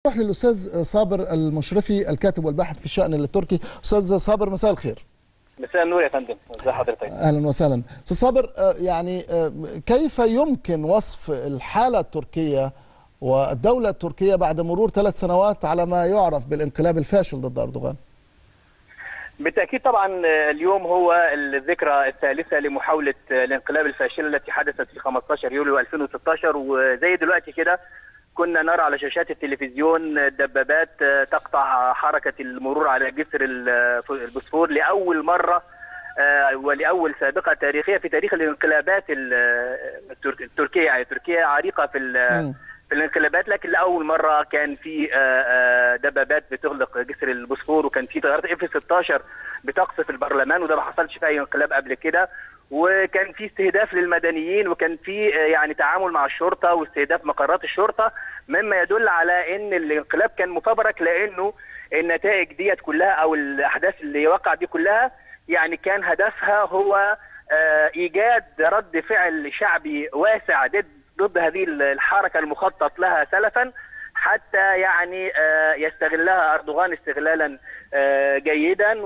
نروح للاستاذ صابر المشرفي الكاتب والباحث في الشان التركي استاذ صابر مساء الخير مساء النور يا فندم ازي حضرتك اهلا وسهلا استاذ صابر آه، يعني آه، كيف يمكن وصف الحاله التركيه والدوله التركيه بعد مرور ثلاث سنوات على ما يعرف بالانقلاب الفاشل ضد اردوغان بالتاكيد طبعا اليوم هو الذكرى الثالثه لمحاوله الانقلاب الفاشله التي حدثت في 15 يوليو 2016 وزي دلوقتي كده كنا نرى على شاشات التلفزيون دبابات تقطع حركه المرور على جسر البوسفور لاول مره آه، ولاول سابقه تاريخيه في تاريخ الانقلابات الترك- التركيه يعني تركيا عريقه في ال- مم. في الانقلابات لكن لاول مره كان في آه، آه، دبابات بتغلق جسر البوسفور وكان في طيارات اف 16 بتقصف البرلمان وده ما حصلش في اي انقلاب قبل كده وكان في استهداف للمدنيين وكان في آه، يعني تعامل مع الشرطه واستهداف مقرات الشرطه مما يدل على ان الانقلاب كان مفبرك لانه النتائج ديت كلها او الاحداث اللي وقع دي كلها يعني كان هدفها هو آه، ايجاد رد فعل شعبي واسع ضد ضد هذه الحركه المخطط لها سلفا حتى يعني آه، يستغلها اردوغان استغلالا آه، جيدا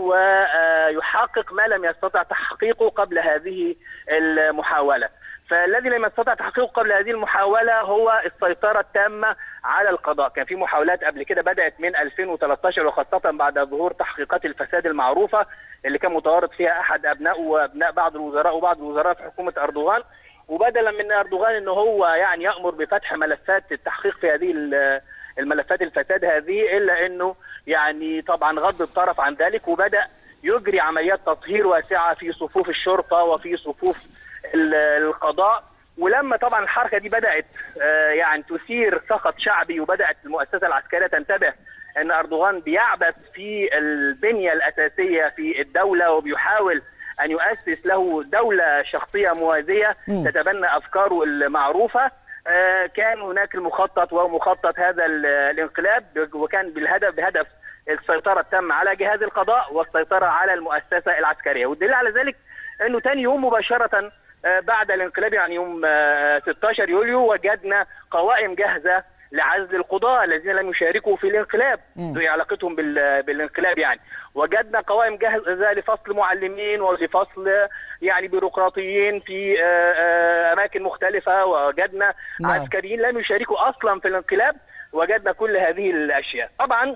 ويحقق ما لم يستطع تحقيقه قبل هذه المحاوله. فالذي لم يستطع تحقيقه قبل هذه المحاوله هو السيطره التامه على القضاء، كان في محاولات قبل كده بدات من 2013 وخاصه بعد ظهور تحقيقات الفساد المعروفه اللي كان متورط فيها احد ابنائه وابناء بعض الوزراء وبعض الوزراء في حكومه اردوغان وبدلا من اردوغان ان هو يعني يامر بفتح ملفات التحقيق في هذه ال- الملفات الفساد هذه الا انه يعني طبعا غض الطرف عن ذلك وبدا يجري عمليات تطهير واسعه في صفوف الشرطه وفي صفوف ال- القضاء ولما طبعا الحركه دي بدات آه، يعني تثير سخط شعبي وبدات المؤسسه العسكريه تنتبه ان اردوغان بيعبث في البنيه الاساسيه في الدوله وبيحاول ان يؤسس له دوله شخصيه موازيه مم. تتبنى افكاره المعروفه آه، كان هناك المخطط ومخطط هذا ال- الانقلاب وكان بالهدف بهدف السيطره التامه على جهاز القضاء والسيطره على المؤسسه العسكريه والدليل على ذلك انه ثاني يوم مباشره آه، بعد الانقلاب يعني يوم آه، 16 يوليو وجدنا قوائم جاهزه لعزل القضاة الذين لم يشاركوا في الانقلاب مم. ذوي علاقتهم بال- بالانقلاب يعني وجدنا قوائم جاهزة لفصل معلمين ولفصل يعني بيروقراطيين في آه، آه، أماكن مختلفة وجدنا نعم. عسكريين لم يشاركوا أصلا في الانقلاب وجدنا كل هذه الأشياء طبعا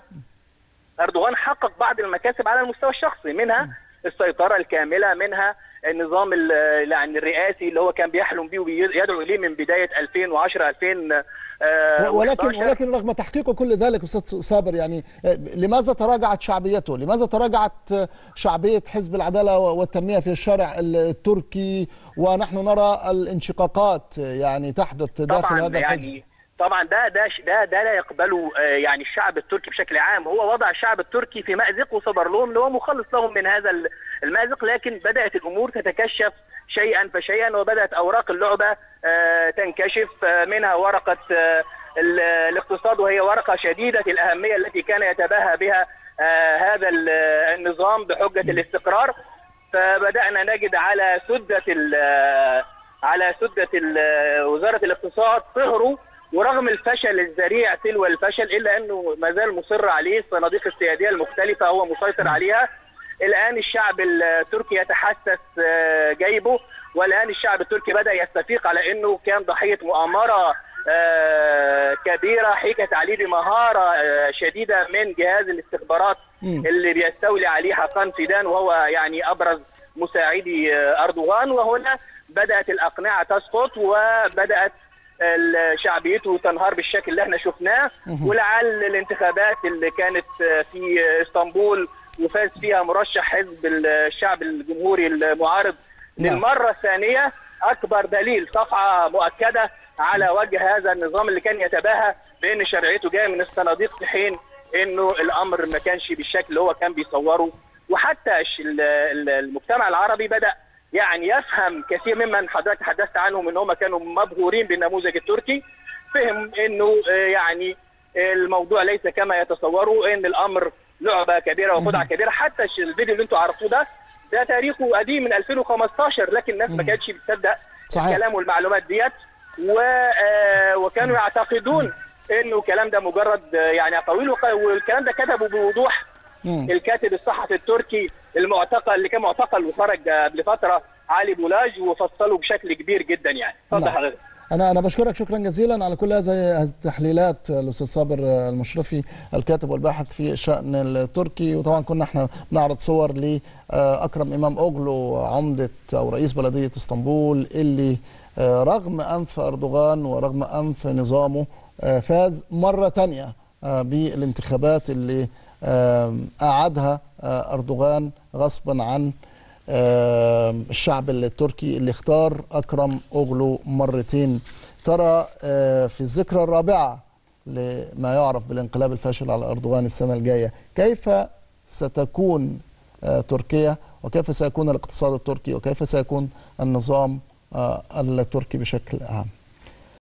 أردوغان حقق بعض المكاسب على المستوى الشخصي منها السيطرة الكاملة منها النظام ال- يعني الرئاسي اللي هو كان بيحلم به ويدعو إليه من بداية 2010 2000 آه، ولكن 11. ولكن رغم تحقيقه كل ذلك استاذ صابر يعني آه، لماذا تراجعت شعبيته؟ لماذا تراجعت آه، شعبيه حزب العداله والتنميه في الشارع التركي ونحن نرى الانشقاقات آه، يعني تحدث داخل طبعا هذا الحزب؟ يعني طبعا ده ده ده ده لا يقبله آه، يعني الشعب التركي بشكل عام هو وضع الشعب التركي في مأزق وصبر لهم اللي هو مخلص لهم من هذا ال- المأزق لكن بدأت الأمور تتكشف شيئا فشيئا وبدأت أوراق اللعبة آه، تنكشف آه، منها ورقة آه، ال- الاقتصاد وهي ورقة شديدة الأهمية التي كان يتباهى بها آه، هذا ال- النظام بحجة الاستقرار فبدأنا نجد على سدة ال- على سدة ال- وزارة الاقتصاد صهروا ورغم الفشل الذريع تلو الفشل إلا أنه ما زال مصر عليه الصناديق السيادية المختلفة هو مسيطر عليها الآن الشعب التركي يتحسس آه، جيبه والآن الشعب التركي بدأ يستفيق على أنه كان ضحية مؤامرة آه، كبيرة حيكت عليه بمهارة آه، شديدة من جهاز الاستخبارات مم. اللي بيستولي عليه حقان فيدان وهو يعني ابرز مساعدي آه، اردوغان وهنا بدات الاقنعه تسقط وبدات ال- شعبيته تنهار بالشكل اللي احنا شفناه ولعل الانتخابات اللي كانت آه، في اسطنبول وفاز فيها مرشح حزب الشعب الجمهوري المعارض نعم. للمره الثانيه اكبر دليل صفعه مؤكده على وجه هذا النظام اللي كان يتباهى بان شرعيته جايه من الصناديق في حين انه الامر ما كانش بالشكل اللي هو كان بيصوره وحتى الش- ال- ال- المجتمع العربي بدا يعني يفهم كثير ممن حضرتك تحدثت عنهم ان هم كانوا مبهورين بالنموذج التركي فهم انه آه، يعني الموضوع ليس كما يتصوروا ان الامر لعبه كبيره وخدعه كبيره حتى الش- الفيديو اللي انتم عرفتوه ده ده تاريخه قديم من 2015 لكن الناس ما كانتش بتصدق صحيح. الكلام والمعلومات ديت و... آه، وكانوا يعتقدون انه الكلام ده مجرد يعني اقاويل وق- والكلام ده كتبه بوضوح مم. الكاتب الصحفي التركي المعتقل اللي كان معتقل وخرج قبل فتره علي بولاج وفصله بشكل كبير جدا يعني اتفضل نعم. حضرتك انا انا بشكرك شكرا جزيلا على كل هذه التحليلات الاستاذ صابر المشرفي الكاتب والباحث في الشان التركي وطبعا كنا احنا بنعرض صور لاكرم امام اوغلو عمده او رئيس بلديه اسطنبول اللي آه، رغم انف اردوغان ورغم انف نظامه آه، فاز مره ثانيه بالانتخابات اللي آه، اعادها آه، اردوغان غصبا عن آه، الشعب التركي اللي اختار أكرم أوغلو مرتين ترى آه، في الذكرى الرابعة لما يعرف بالانقلاب الفاشل على أردوغان السنة الجاية كيف ستكون آه، تركيا وكيف سيكون الاقتصاد التركي وكيف سيكون النظام آه، التركي بشكل عام